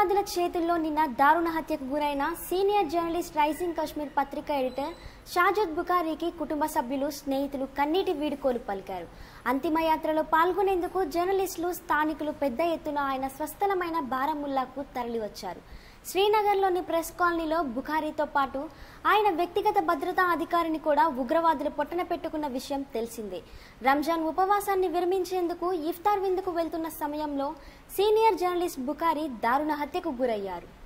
ఉగ్రవాదుల చేతుల్లో నిన్న దారుణ హత్యకు గురైన సీనియర్ జర్నలిస్ట్ రైజింగ్ కశ్మీర్ పత్రిక ఎడిటర్ షాజద్ బుకారీకి కుటుంబ సభ్యులు స్నేహితులు కన్నీటి వీడుకోలు పలికారు అంతిమయాత్రలో పాల్గొనేందుకు జర్నలిస్టులు స్థానికులు పెద్ద ఎత్తున ఆయన స్వస్థలమైన బారాముల్లాకు తరలివచ్చారు శ్రీనగర్లోని ప్రెస్ కాలనీలో బుఖారీతో పాటు ఆయన వ్యక్తిగత భద్రతా అధికారిని కూడా ఉగ్రవాదులు పొట్టన పెట్టుకున్న విషయం తెలిసిందే రంజాన్ ఉపవాసాన్ని విరమించేందుకు ఇఫ్తార్ విందుకు వెళ్తున్న సమయంలో సీనియర్ జర్నలిస్ట్ బుఖారీ దారుణ హత్యకు గురయ్యారు